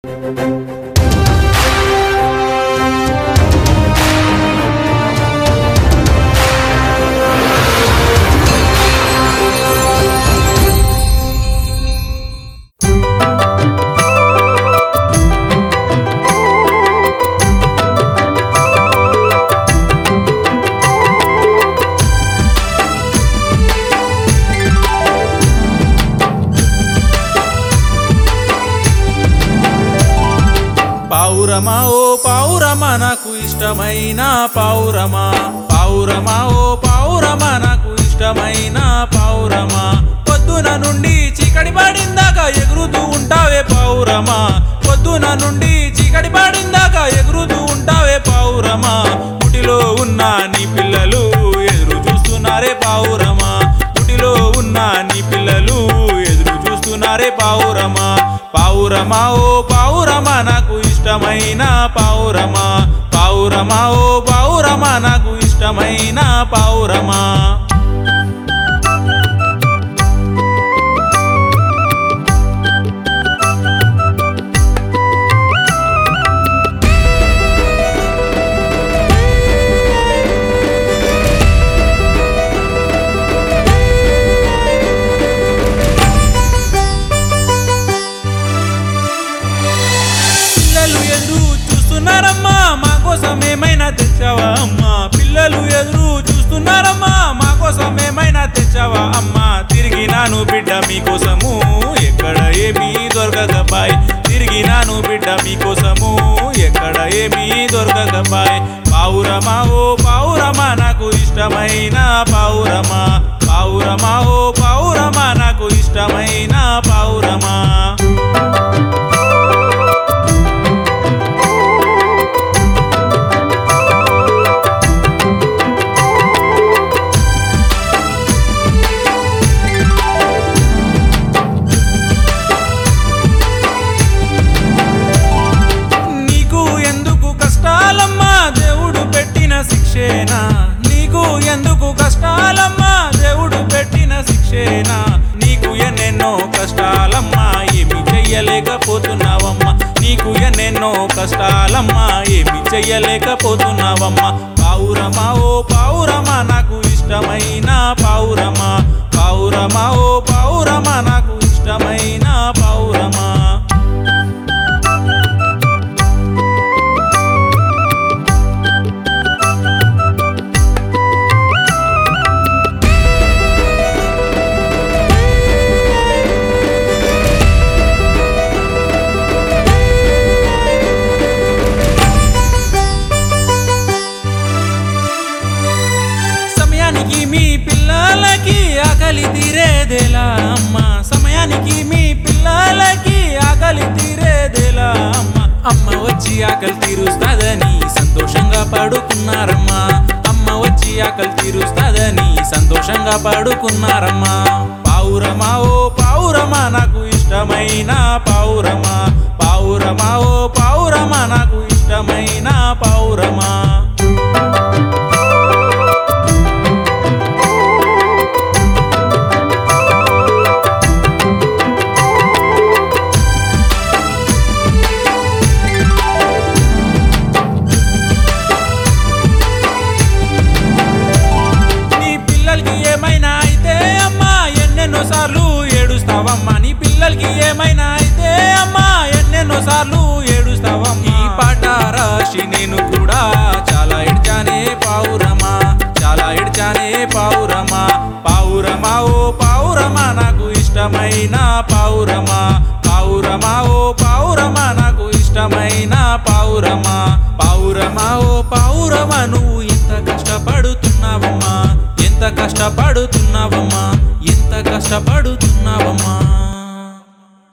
పావురమా ఓ పావురమా నాకు ఇష్టమైన పావురమా పావురమా ఓ పావురమా నాకు ఇష్టమైన పావురమా పొద్దున నుండి చీకటి పడిందాక ఎగురుతూ ఉంటావే పావురమా పొద్దున నుండి చీకటి పడిందాక ఎగురుతూ ఉంటావే పావురమా పుటిలో ఉన్న నీ పిల్లలు ఎదురు చూస్తున్నారే పావురమా పుటిలో ఉన్న నీ పిల్లలు ఎదురు చూస్తున్నారే పావురమా పావురమా ఓ పావురమా నాకు ఇష్టమైన పావురమా పావురమా ఓ పావురమా నాకు ఇష్టమైన పావురమా పిల్లలు ఎదురు చూస్తున్నారమ్మా మా కోసం ఏమైనా తెచ్చావా అమ్మా పిల్లలు ఎదురు చూస్తున్నారమ్మా మా కోసం ఏమైనా తెచ్చావా అమ్మా తిరిగి నాను బిడ్డ మీకోసము ఎక్కడ ఏమీ దొరకకపాయ్ తిరిగి నాను బిడ్డ మీకోసము ఎక్కడ ఏమీ దొరకకపాయ్ పావురమా ఓ పావురమా నాకు ఇష్టమైన పావురమా పావురమా ఓ పావురమా నాకు ఇష్టమైన పావురమా నీకు ఎందుకు కష్టాలమ్మా దేవుడు పెట్టిన శిక్షేనా నీకు ఎందుకు కష్టాలమ్మా దేవుడు పెట్టిన శిక్షేనా నీకు ఎన్నెన్నో కష్టాలమ్మా ఏమి చెయ్యలేకపోతున్నావమ్మా నీకు ఎన్నెన్నో కష్టాలమ్మా ఏమి చెయ్యలేకపోతున్నావమ్మా పావురమా ఓ పావురమా నాకు ఇష్టమైన పావురమా పావురమా ఓ పావురమా నాకు ఇష్టమైన పావురమా సమయానికి మీ పిల్లలకి ఆకలి తీరేదేలా అమ్మా సమయానికి మీ పిల్లలకి ఆకలి తీరేదేలా అమ్మా అమ్మ వచ్చి ఆకలి తీరుస్తాదని సంతోషంగా పడుకున్నారమ్మా అమ్మ వచ్చి ఆకలి తీరుస్తాదని సంతోషంగా పడుకున్నారమ్మా పావురమా ఓ పావురమా నాకు ఇష్టమైన పావురమా పావురమా ఓ పావురమా నాకు ఇష్టమైన పావురమా నీ పిల్లలకి ఏమైనా అయితే అమ్మా ఎన్నెన్నో సార్లు ఏడుస్తావమ్మా నీ పిల్లలకి ఏమైనా అయితే అమ్మా ఎన్నెన్నో సార్లు ఏడుస్తావమ్మా ఈ పాట రాసి నేను కూడా చాలా ఏడ్చానే పావురమా చాలా ఏడ్చానే పావురమా పావురమా ఓ పావురమా నాకు ఇష్టమైన పావురమా పావురమా ఓ పావురమా నాకు ఇష్టమైన పావురమా పావురమా ఓ పావురమా నువ్వు ఎంత కష్టపడుతున్నావమ్మా ఎంత కష్టపడుతున్నావమ్మా ఎంత కష్టపడుతున్నావమ్మా